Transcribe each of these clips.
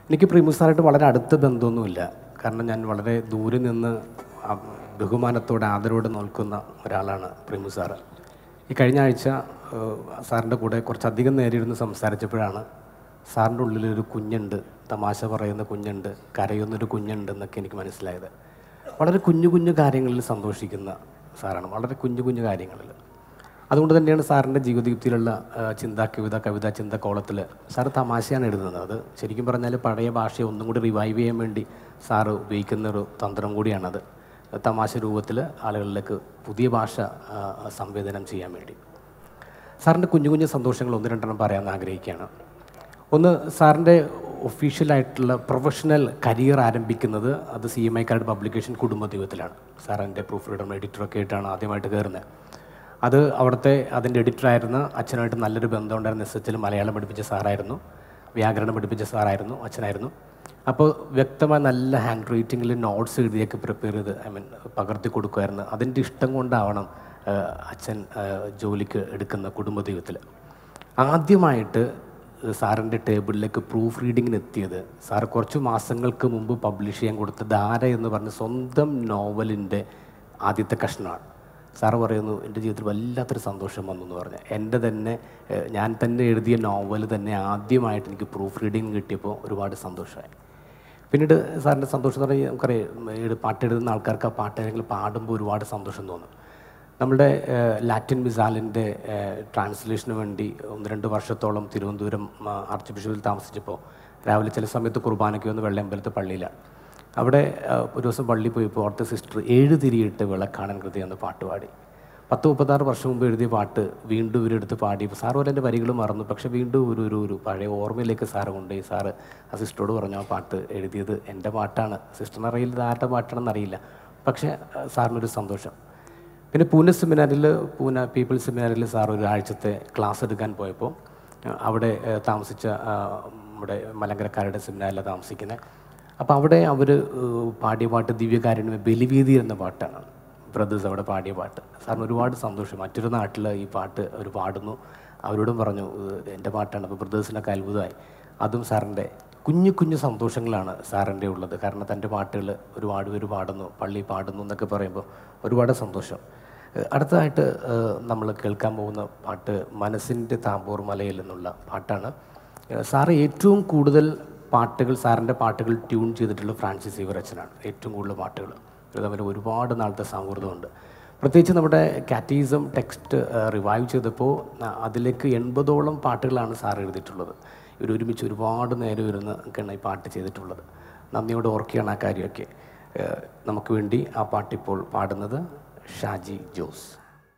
എനിക്ക് പ്രിമുസാറായിട്ട് വളരെ അടുത്ത ബന്ധമൊന്നുമില്ല കാരണം ഞാൻ വളരെ ദൂരെ നിന്ന് അ- ബഹുമാനത്തോടെ ആദരവോടെ നോൽക്കുന്ന ഒരാളാണ് പ്രിമു സാറ് ഈ കഴിഞ്ഞ ആഴ്ച ഏഹ്, സാറിൻ്റെ കൂടെ കുറച്ചധികം നേരം ഇരുന്ന് സംസാരിച്ചപ്പോഴാണ് സാറിൻ്റെ ഉള്ളിലൊരു കുഞ്ഞുണ്ട് തമാശ പറയുന്ന കുഞ്ഞുണ്ട് കരയുന്നൊരു കുഞ്ഞുണ്ട് എന്നൊക്കെ എനിക്ക് മനസ്സിലായത് വളരെ കുഞ്ഞു കുഞ്ഞു കാര്യങ്ങളിൽ സന്തോഷിക്കുന്ന സാറാണ് വളരെ കുഞ്ഞു കുഞ്ഞു കാര്യങ്ങളിൽ അതുകൊണ്ട് തന്നെയാണ് സാറിൻ്റെ ജീവിതയുക്തിയിലുള്ള ആ, ചിന്താ കവിത കവിതാ ചിന്ത കോളത്തിൽ സാറ് തമാശയാണ് എഴുതുന്നത് അത് ശരിക്കും പറഞ്ഞാൽ പഴയ ഭാഷയെ ഒന്നും കൂടി റിവൈവ് ചെയ്യാൻ വേണ്ടി സാറ് ഉപയോഗിക്കുന്ന ഒരു തന്ത്രം കൂടിയാണത് തമാശ രൂപത്തിൽ ആളുകളിലേക്ക് പുതിയ ഭാഷ ആ, സംവേദനം ചെയ്യാൻ വേണ്ടി സാറിൻ്റെ കുഞ്ഞു കുഞ്ഞു സന്തോഷങ്ങൾ ഒന്ന് രണ്ടെണ്ണം പറയാമെന്ന് ആഗ്രഹിക്കുകയാണ് ഒന്ന് സാറിൻ്റെ ഒഫീഷ്യലായിട്ടുള്ള പ്രൊഫഷണൽ കരിയർ ആരംഭിക്കുന്നത് അത് C M I card publication കുടുംബദൈവത്തിലാണ് സാർ എൻ്റെ പ്രൂഫ് റീഡർ എഡിറ്ററൊക്കെ ആയിട്ടാണ് ആദ്യമായിട്ട് കയറുന്നത് അത് അവിടുത്തെ അതിൻ്റെ എഡിറ്ററായിരുന്ന അച്ഛനായിട്ട് നല്ലൊരു ബന്ധം ഉണ്ടായിരുന്ന എസ് എച്ചിൽ മലയാളം പഠിപ്പിച്ച സാറായിരുന്നു വ്യാകരണം പഠിപ്പിച്ച സാറായിരുന്നു അച്ഛനായിരുന്നു അപ്പോൾ വ്യക്തമായ നല്ല ഹാൻഡ് റൈറ്റിങ്ങിൽ നോട്ട്സ് എഴുതിയൊക്കെ പ്രിപ്പയർ ചെയ്ത് ഐ മീൻ പകർത്തി കൊടുക്കുമായിരുന്നു അതിൻ്റെ ഇഷ്ടം കൊണ്ടാവണം ആ, അച്ഛൻ ആ, ജോലിക്ക് എടുക്കുന്ന കുടുംബദൈവത്തിൽ ആദ്യമായിട്ട് സാറിൻ്റെ ടേബിളിലേക്ക് പ്രൂഫ് റീഡിങ്ങിന് എത്തിയത് സാർ കുറച്ച് മാസങ്ങൾക്ക് മുമ്പ് പബ്ലിഷ് ചെയ്യാൻ കൊടുത്ത ധാര എന്ന് പറഞ്ഞ സ്വന്തം നോവലിൻ്റെ ആദ്യത്തെ കഷ്ണമാണ് സാറ് പറയുന്നു എൻ്റെ ജീവിതത്തിൽ വല്ലാത്തൊരു സന്തോഷം വന്നു എന്ന് പറഞ്ഞു എൻ്റെ തന്നെ ഏഹ്, ഞാൻ തന്നെ എഴുതിയ നോവൽ തന്നെ ആദ്യമായിട്ട് എനിക്ക് പ്രൂഫ് റീഡിങ് കിട്ടിയപ്പോൾ ഒരുപാട് സന്തോഷമായി പിന്നീട് സാറിൻ്റെ സന്തോഷം എന്ന് പറഞ്ഞാൽ നമുക്കറിയാം ഈ പാട്ട് എഴുതുന്ന ആൾക്കാർക്ക് ആ പാട്ട് ഏതെങ്കിലും പാടുമ്പോൾ ഒരുപാട് സന്തോഷം തോന്നും നമ്മുടെ ഏഹ്, ലാറ്റിൻ മിസാലിൻ്റെ ഏഹ്, ട്രാൻസ്ലേഷന് വേണ്ടി ഒന്ന് രണ്ട് വർഷത്തോളം തിരുവനന്തപുരം ആ, ആർച്ച് ബിഷപ്പിൽ താമസിച്ചപ്പോൾ രാവിലെ ചില സമയത്ത് കുർബാനയ്ക്ക് വന്ന് വെള്ളയമ്പലത്തെ പള്ളിയിലാണ് അവിടെ ആ, ഒരു ദിവസം പള്ളിയിൽ പോയപ്പോൾ അവിടുത്തെ സിസ്റ്റർ ഏഴ് തിരിയിട്ട് വിളക്കാണൻ കൃതി എന്ന പാട്ട് പാടി പത്ത് മുപ്പത്താറ് വർഷം മുമ്പ് എഴുതിയ പാട്ട് വീണ്ടും ഇവരെടുത്ത് പാടി സാർ പോലെ എൻ്റെ വരികൾ മറന്നു പക്ഷേ വീണ്ടും ഒരു ഒരു ഒരു പഴയ ഓർമ്മയിലേക്ക് സാറ് കൊണ്ടുപോയി സാറ് ആ സിസ്റ്ററോട് പറഞ്ഞു ആ പാട്ട് എഴുതിയത് എൻ്റെ പാട്ടാണ് സിസ്റ്ററിന് അറിയില്ല ഇത് ആരുടെ പാട്ടാണെന്ന് അറിയില്ല പക്ഷേ ആ, സാറിനൊരു സന്തോഷം പിന്നെ പൂനെ സെമിനാറിൽ പൂനെ പീപ്പിൾസ് സെമിനാറിൽ സാർ ഒരു ആഴ്ചത്തെ ക്ലാസ് എടുക്കാൻ പോയപ്പോൾ ആ, അവിടെ ആ, താമസിച്ച ആ, നമ്മുടെ മലങ്കരക്കാരുടെ സെമിനാറിലാണ് താമസിക്കുന്നത് അപ്പോൾ അവിടെ അവർ പാടിയ പാട്ട് ദിവ്യകാരുണ്യമേ ബലിവീതി എന്ന പാട്ടാണ് ബ്രദേഴ്സ് അവിടെ പാടിയ പാട്ട് സാറിന് ഒരുപാട് സന്തോഷം മറ്റൊരു നാട്ടിൽ ഈ പാട്ട് അവർ പാടുന്നു അവരോടും പറഞ്ഞു "ഇത് എൻ്റെ പാട്ടാണ് അപ്പോൾ ബ്രദേഴ്സിനൊക്കെ അത്ഭുതമായി അതും സാറിൻ്റെ കുഞ്ഞു കുഞ്ഞു സന്തോഷങ്ങളാണ് സാറിൻ്റെ ഉള്ളത് കാരണം തൻ്റെ പാട്ടുകൾ ഒരുപാട് പേര് പാടുന്നു പള്ളി പാടുന്നു എന്നൊക്കെ പറയുമ്പോൾ ഒരുപാട് സന്തോഷം ഏഹ് അടുത്തതായിട്ട് നമ്മൾ കേൾക്കാൻ പോകുന്ന പാട്ട് മനസ്സിൻ്റെ താമ്പൂർ മലയിൽ എന്നുള്ള പാട്ടാണ് ഏഹ് സാറ് ഏറ്റവും കൂടുതൽ പാട്ടുകൾ സാറിൻ്റെ പാട്ടുകൾ ട്യൂൺ ചെയ്തിട്ടുള്ള ഫ്രാൻസിസ് സീവർ അച്ഛനാണ് ഏറ്റവും കൂടുതൽ പാട്ടുകൾ ഇവർ തമ്മിൽ ഒരുപാട് നാളത്തെ സൗഹൃദമുണ്ട് പ്രത്യേകിച്ച് നമ്മുടെ കാറ്റീസം ടെക്സ്റ്റ് റിവൈവ് ചെയ്തപ്പോൾ ആ, അതിലേക്ക് എൺപതോളം പാട്ടുകളാണ് സാർ എഴുതിയിട്ടുള്ളത് ഇവർ ഒരുമിച്ച് ഒരുപാട് നേരം ഇരുന്ന് ഒക്കെയാണ് ഈ പാട്ട് ചെയ്തിട്ടുള്ളത് നന്ദിയോടെ ഓർക്കുകയാണ് ആ കാര്യമൊക്കെ ഏഹ് നമുക്ക് വേണ്ടി ആ പാട്ടിപ്പോൾ പാടുന്നത് ഷാജി ജോസ്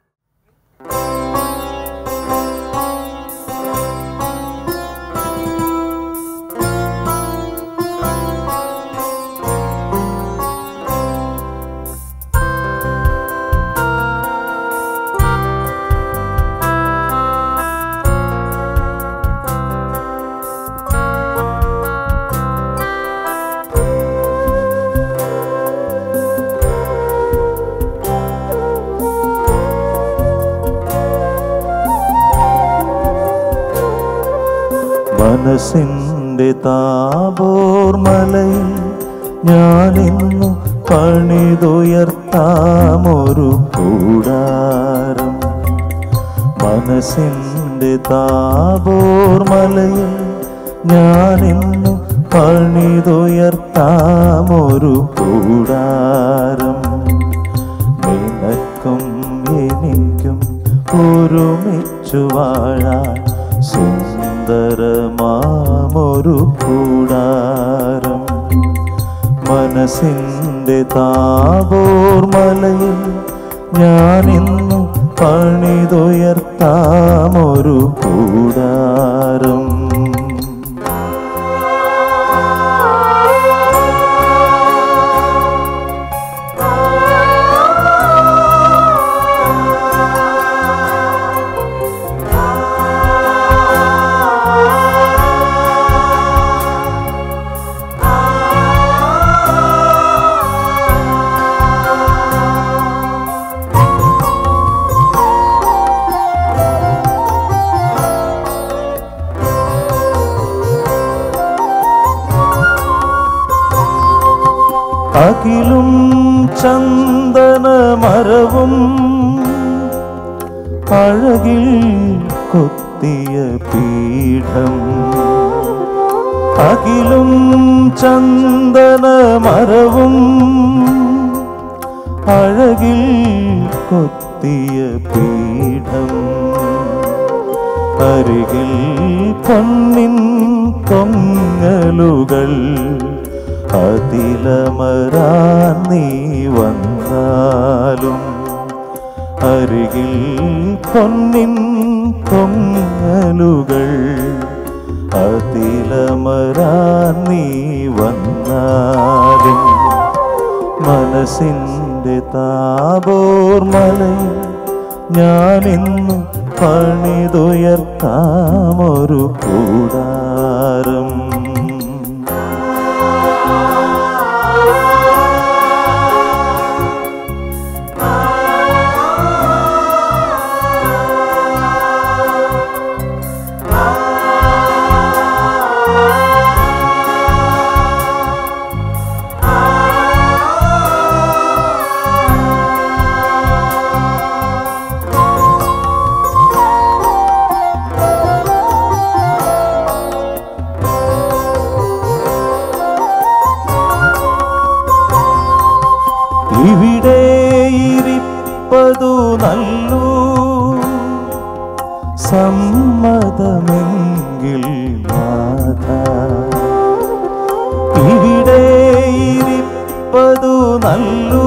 മനസ്സിൻ്റെ താപോർ മലയിൽ ഞാനിന്നു പണിതുയർത്താമൊരു കൂടാരം മനസ്സിൻ്റെ താപോർ മലയിൽ ഞാനിന്നു പണിതുയർത്താമൊരു കൂടാരം നിനക്കും എനിക്കും ഒരുമിച്ചു വാഴാൻ സുന്ദരമാമൊരു കൂടാരം മനസ്സിൻ്റെ താപോർ മലയിൽ ഞാനിന്നു പണിതുയർത്താമൊരു കൂടാരം ആ അകിലും ചന്ദനമരവും അഴകിൽ കൊത്തിയ പീഠം അകിലും ചന്ദനമരവും അഴകിൽ കൊത്തിയ പീഠം അരികിൽ പൊന്നിൻ കൊങ്ങലുകൾ അതിലമരാൻ നീ വന്നാലും അരികിൽ പൊന്നിൻ കൊങ്ങലുകൾ അതിലമരാൻ നീ വന്നാലും മനസ്സിൻ്റെ താപോർമലയിൽ ഞാനിന്നു പണിതുയർത്താമൊരു കൂടാരം ഇവിടെ ഇരിപ്പതു നല്ലു സമ്മതമെങ്കിൽ നാഥ ഇവിടെ ഇരിപ്പതു നല്ലു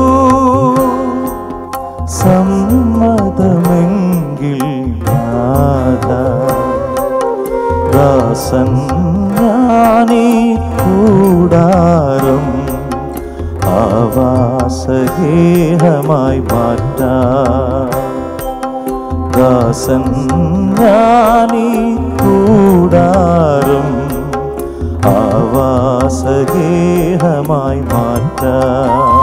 സമ്മതമെങ്കിൽ നാഥ ദാസൻ ഞാനീ കൂടാരം ആവാസഗേഹമായി മാറ്റാം ദാസൻ ഞാനീ കൂടാരം ആവാസഗേഹമായി മാറ്റാം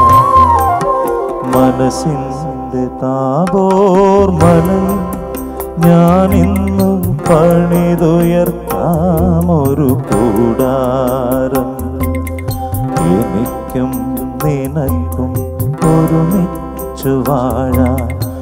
മനസ്സിൻ്റെ താപോർമലയിൽ ഞാനിന്നു പണിതുയർത്താമൊരു കൂടാരം എനിക്കും നിനക്കും ഒരുമിച്ചു വാഴാൻ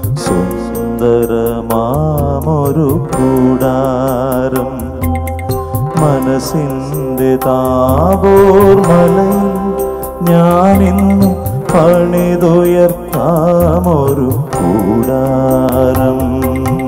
സുന്ദരമാമൊരു കൂടാരം മനസ്സിൻ്റെ താപോർമലയിൽ ഞാനിന്നു പണിതുയർത്താമൊരു കൂടാരം